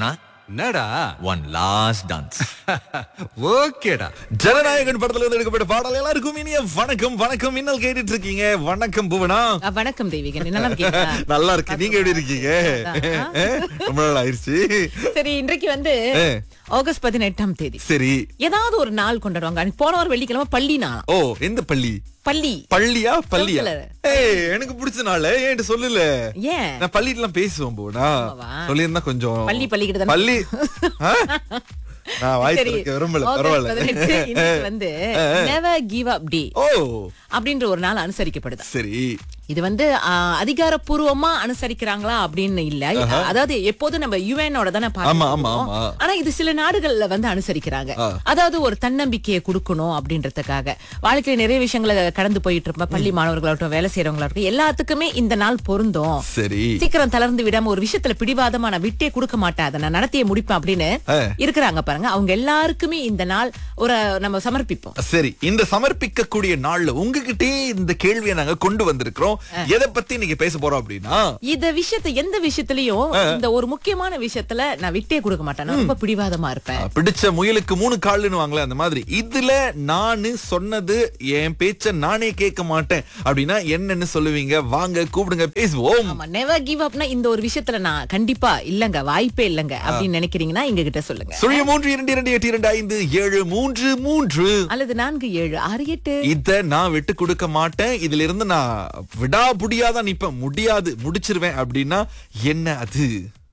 கண்ணா என்னடா one last dance ஓகேடா ஜனநாயகன் படத்துல இருந்து எடுக்கப்பட்ட பாடல் எல்லாருக்கும் இனிய வணக்கம் வணக்கம் இன்னல் கேட்டுட்டு இருக்கீங்க வணக்கம் புவனா அ, வணக்கம் தெய்வீகன் நல்லா இருக்கீங்களா நல்லா இருக்கு நீங்க எப்படி இருக்கீங்க ரொம்ப நாள் ஆயிருச்சு சரி இன்றைக்கு வந்து ஏ. ஆகஸ்ட் பதினெட்டாம் தேதி சரி ஏதாவது ஒரு நாள் கொண்டாடுவாங்க அன்னைக்கு போன வாரம் வெள்ளிக்கிழமை பள்ளி நாள் ஓ எந்த பள்ளி பள்ளி பள்ளியா பள்ளியா சொல்லல. ஏய் எனக்கு பிடிச்ச நாள் ஏன்ட்டு சொல்லல ஏன் நான் பள்ளிட்டு எல்லாம் பேசுவோம் போனா ஆமாவா? சொல்லியிருந்தா கொஞ்சம் பள்ளி பள்ளிக்கிட்ட தானே பள்ளி ஆ? நான் வாய் சரி, திறக்க விரும்பல ஆகஸ்ட் பரவாயில்ல பதினெட்டு இன்னைக்கு வந்து நெவர் கிவ் அப் டே ஓ அப்படின்ற ஒரு நாள் அனுசரிக்கப்படுது சரி இது வந்து ஆ, அதிகாரப்பூர்வமா அனுசரிக்கிறாங்களா அப்படின்னு இல்ல அதாவது எப்போதும் நம்ம யுஎனோட தானே ஆமா, ஆமா, பார்க்கிறோம். ஆமா. ஆனா இது சில நாடுகள்ல வந்து அனுசரிக்கிறாங்க அதாவது ஒரு தன்னம்பிக்கையை கொடுக்கணும் அப்படின்றதுக்காக வாழ்க்கையில நிறைய விஷயங்களை கடந்து போயிட்டு இருப்ப பள்ளி மாணவர்களாகட்டும் வேலை செய்யறவங்களாகட்டும் எல்லாத்துக்குமே இந்த நாள் பொருந்தும் சரி சீக்கிரம் தளர்ந்து விடாம ஒரு விஷயத்துல பிடிவாதமா நான் விட்டே கொடுக்க மாட்டேன் அதை நான் நடத்தியே முடிப்பேன் அப்படின்னு ஆ. இருக்கிறாங்க பாருங்க அவங்க எல்லாருக்குமே இந்த நாள் ஒரு நம்ம சமர்ப்பிப்போம் சரி இந்த சமர்ப்பிக்க கூடிய நாள்ல உங்ககிட்டே இந்த கேள்வியை நாங்க கொண்டு வந்திருக்கிறோம் எதை பத்தி நீங்க பேச போறோம் அப்படின்னா இந்த விஷயத்த எந்த விஷயத்திலயும் இந்த ஒரு முக்கியமான விஷயத்துல நான் விட்டே கொடுக்க மாட்டேன் நான் ரொம்ப பிடிவாதமா இருப்பேன் பிடிச்ச முயலுக்கு மூணு கால்னு வாங்களே அந்த மாதிரி இதுல நானு சொன்னது என் பேச்ச நானே கேட்க மாட்டேன் அப்படின்னா என்னன்னு சொல்லுவீங்க வாங்க கூப்பிடுங்க பேசுவோம் ஆமா நெவர் கிவ் அப்னா இந்த ஒரு விஷயத்துல நான் கண்டிப்பா இல்லங்க வாய்ப்பே இல்லங்க அப்படின்னு நினைக்கிறீங்கன்னா எங்க கிட்ட சொல்லுங்க சுழிய மூன்று இரண்டு இரண்டு எட்டு இரண்டு ஐந்து ஏழு மூன்று மூன்று அல்லது நான்கு ஏழு ஆறு எட்டு இத நான் விட்டு கொடுக்க மாட்டேன் இதுல இருந்து நான் விடா புடியாதான் நிப்பேன் முடியாது முடிச்சிருவேன் அப்படின்னா என்ன அது